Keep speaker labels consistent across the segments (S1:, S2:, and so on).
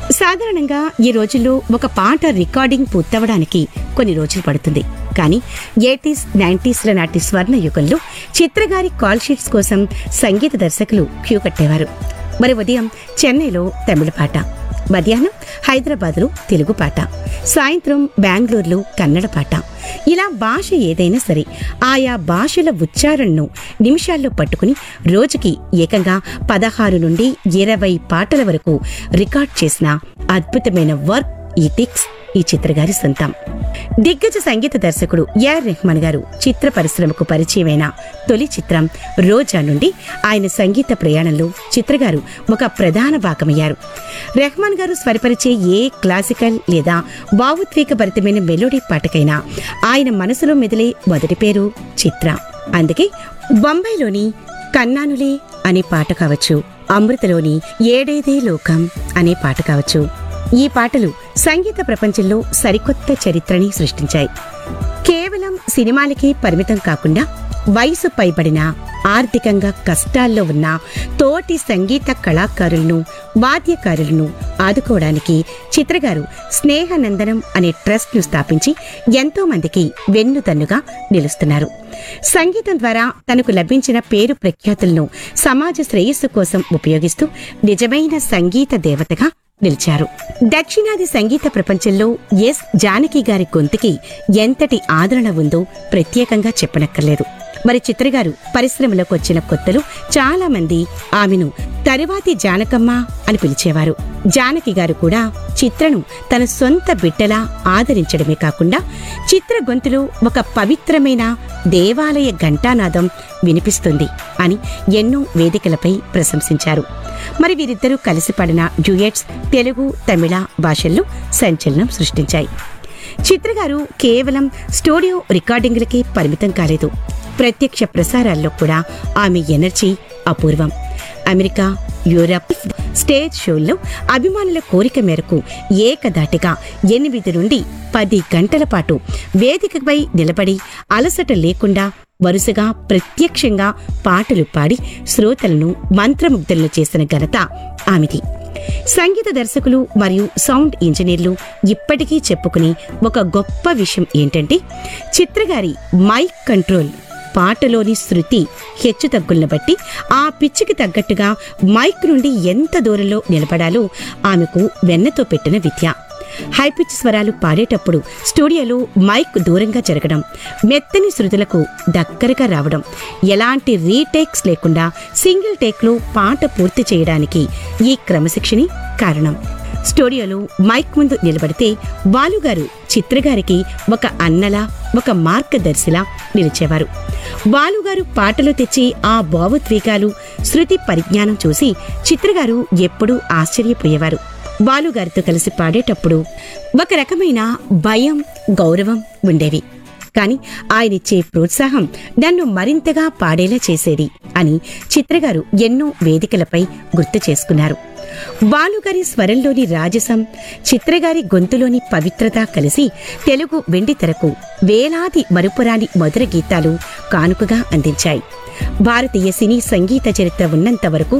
S1: సాధారణంగా ఈ రోజుల్లో ఒక పాట రికార్డింగ్ పూర్తవడానికి కొన్ని రోజులు పడుతుంది కానీ ఎయిటీస్ నైంటీస్ల నాటి స్వర్ణ యుగంలో చిత్రగారి కాల్ షీట్స్ కోసం సంగీత దర్శకులు క్యూ కట్టేవారు మరి ఉదయం చెన్నైలో తమిళ పాట మధ్యాహ్నం హైదరాబాద్లో తెలుగు పాట సాయంత్రం బెంగళూరులో కన్నడ పాట ఇలా భాష ఏదైనా సరే ఆయా భాషల ఉచ్చారణను నిమిషాల్లో పట్టుకుని రోజుకి ఏకంగా పదహారు నుండి ఇరవై పాటల వరకు రికార్డ్ చేసిన అద్భుతమైన వర్క్ ఈ టిక్స్ ఈ చిత్రగారి సొంతం దిగ్గజ సంగీత దర్శకుడు ఏఆర్ రెహమాన్ గారు చిత్ర పరిశ్రమకు పరిచయమైన తొలి చిత్రం రోజా నుండి ఆయన సంగీత ప్రయాణంలో చిత్రగారు ఒక ప్రధాన భాగమయ్యారు రెహమాన్ గారు స్వరపరిచే ఏ క్లాసికల్ లేదా భావోద్వేగభరితమైన మెలోడీ పాటకైనా ఆయన మనసులో మెదిలే మొదటి పేరు చిత్ర అందుకే బొంబాయిలోని కన్నానులే అనే పాట కావచ్చు అమృతలోని ఏడేదే లోకం అనే పాట కావచ్చు ఈ పాటలు సంగీత ప్రపంచంలో సరికొత్త చరిత్రని సృష్టించాయి కేవలం సినిమాలకే పరిమితం కాకుండా వయసు పైబడిన ఆర్థికంగా కష్టాల్లో ఉన్న తోటి సంగీత కళాకారులను వాద్యకారులను ఆదుకోవడానికి చిత్రగారు స్నేహనందనం అనే ట్రస్ట్ ను స్థాపించి ఎంతో మందికి వెన్నుదన్నుగా నిలుస్తున్నారు సంగీతం ద్వారా తనకు లభించిన పేరు ప్రఖ్యాతులను సమాజ శ్రేయస్సు కోసం ఉపయోగిస్తూ నిజమైన సంగీత దేవతగా నిలిచారు దక్షిణాది సంగీత ప్రపంచంలో ఎస్ జానకి గారి గొంతుకి ఎంతటి ఆదరణ ఉందో ప్రత్యేకంగా చెప్పనక్కర్లేదు మరి చిత్రగారు పరిశ్రమలోకి వచ్చిన కొత్తలు చాలా మంది ఆమెను తరువాతి జానకమ్మ అని పిలిచేవారు జానకి గారు కూడా చిత్రను తన సొంత బిడ్డలా ఆదరించడమే కాకుండా చిత్ర గొంతులో ఒక పవిత్రమైన దేవాలయ ఘంటానాదం వినిపిస్తుంది అని ఎన్నో వేదికలపై ప్రశంసించారు మరి వీరిద్దరూ కలిసి పడిన డ్యూయట్స్ తెలుగు తమిళ భాషల్లో సంచలనం సృష్టించాయి చిత్రగారు కేవలం స్టూడియో రికార్డింగ్లకే పరిమితం కాలేదు ప్రత్యక్ష ప్రసారాల్లో కూడా ఆమె ఎనర్జీ అపూర్వం అమెరికా యూరప్ స్టేజ్ షోల్లో అభిమానుల కోరిక మేరకు ఏకదాటిగా ఎనిమిది నుండి పది గంటల పాటు వేదికపై నిలబడి అలసట లేకుండా వరుసగా ప్రత్యక్షంగా పాటలు పాడి శ్రోతలను మంత్రముగ్ధులను చేసిన ఘనత ఆమెది సంగీత దర్శకులు మరియు సౌండ్ ఇంజనీర్లు ఇప్పటికీ చెప్పుకునే ఒక గొప్ప విషయం ఏంటంటే చిత్రగారి మైక్ కంట్రోల్ పాటలోని శృతి హెచ్చుతగ్గులను బట్టి ఆ పిచ్చికి తగ్గట్టుగా మైక్ నుండి ఎంత దూరంలో నిలబడాలో ఆమెకు వెన్నతో పెట్టిన విద్య హైపిచ్ స్వరాలు పాడేటప్పుడు స్టూడియోలో మైక్ దూరంగా జరగడం మెత్తని శృతులకు దగ్గరగా రావడం ఎలాంటి రీటేక్స్ లేకుండా సింగిల్ టేక్లో పాట పూర్తి చేయడానికి ఈ క్రమశిక్షణి కారణం స్టూడియోలో మైక్ ముందు నిలబడితే బాలుగారు చిత్రగారికి ఒక అన్నలా ఒక మార్గదర్శిలా నిలిచేవారు బాలుగారు పాటలు తెచ్చి ఆ భావోద్వేగాలు శృతి పరిజ్ఞానం చూసి చిత్రగారు ఎప్పుడూ ఆశ్చర్యపోయేవారు బాలుగారితో కలిసి పాడేటప్పుడు ఒక రకమైన భయం గౌరవం ఉండేవి కాని ఆయనిచ్చే ప్రోత్సాహం నన్ను మరింతగా పాడేలా చేసేది అని చిత్రగారు ఎన్నో వేదికలపై గుర్తు చేసుకున్నారు బాలుగారి స్వరంలోని రాజసం చిత్రగారి గొంతులోని పవిత్రత కలిసి తెలుగు వెండి తెరకు వేలాది మరుపురాని మధుర గీతాలు కానుకగా అందించాయి భారతీయ సినీ సంగీత చరిత్ర ఉన్నంత వరకు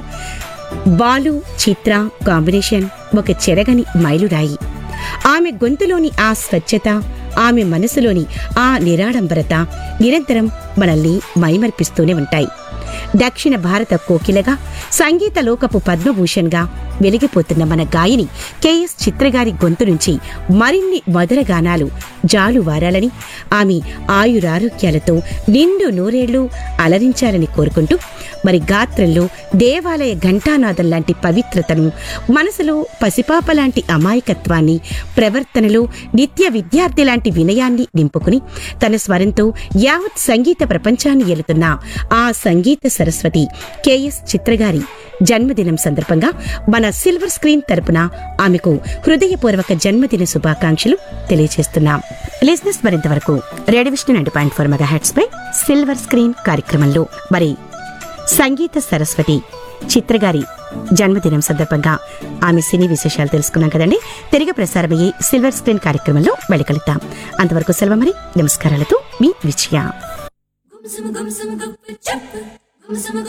S1: బాలు చిత్ర కాంబినేషన్ ఒక చెరగని మైలురాయి ఆమె గొంతులోని ఆ స్వచ్ఛత ఆమె మనసులోని ఆ నిరాడంబరత నిరంతరం మనల్ని మైమర్పిస్తూనే ఉంటాయి దక్షిణ భారత కోకిలగా సంగీత లోకపు పద్మభూషణ్గా వెలిగిపోతున్న మన గాయని కెఎస్ చిత్రగారి గొంతు నుంచి మరిన్ని మధుర గానాలు జాలు వారాలని ఆమె ఆయురారోగ్యాలతో నిండు నూరేళ్లు అలరించాలని కోరుకుంటూ మరి గాత్రంలో దేవాలయ ఘంటానాదం లాంటి పవిత్రతను మనసులో పసిపాప లాంటి అమాయకత్వాన్ని ప్రవర్తనలో నిత్య విద్యార్థి లాంటి వినయాన్ని నింపుకుని తన స్వరంతో యావత్ సంగీత ప్రపంచాన్ని ఏలుతున్న ఆ సంగీత సరస్వతి కెఎస్ చిత్రగారి జన్మదినం సందర్భంగా మన సిల్వర్ స్క్రీన్ తరపున ఆమెకు హృదయపూర్వక జన్మదిన శుభాకాంక్షలు తెలియజేస్తున్నాం లిజినెస్ మరింతవరకు radio Vishnu ninety point four mega hertz పై సిల్వర్ స్క్రీన్ కార్యక్రమంలో మరి సంగీత సరస్వతి చిత్రగారి జన్మదినం సందర్భంగా ఆమె సినీ విశేషాలు తెలుసుకున్నాం కదండి తిరిగి ప్రసారమయ్యే సిల్వర్ స్క్రీన్ కార్యక్రమంలో వెళ్ళగలుగుతాం అంతవరకు సెలవు మరి నమస్కారాలతో మీ విజయ
S2: Gum sum gum sum gup chup. Gum sum